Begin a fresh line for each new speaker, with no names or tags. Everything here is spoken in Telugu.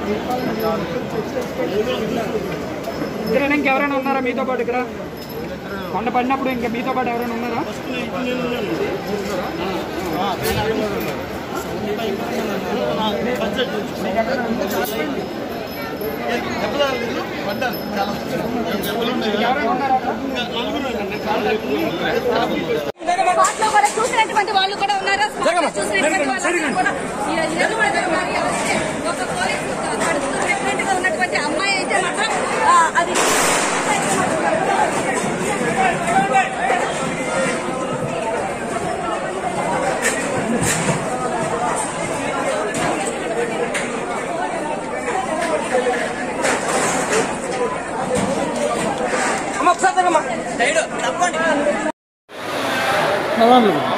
ఇక్కడ ఇంకెవరైనా ఉన్నారా మీతో పాటు ఇక్కడ కొండ పడినప్పుడు ఇంకా మీతో పాటు ఎవరైనా ఉన్నారా ఎవరైనా ఉన్నారా
స్పాట్లో కూడా చూసినటువంటి వాళ్ళు కూడా ఉన్నారు స్పాట్లో చూసినటువంటి వాళ్ళు కూడా ఈ రోజు కూడా జరుగుతున్నారు. ఎవరైతే ఒక పోలీసు కడుపుతూ ప్రెగ్నెంట్ గా ఉన్నటువంటి అమ్మాయి అయితే మాత్రం ఆ, అది
నవ్వండి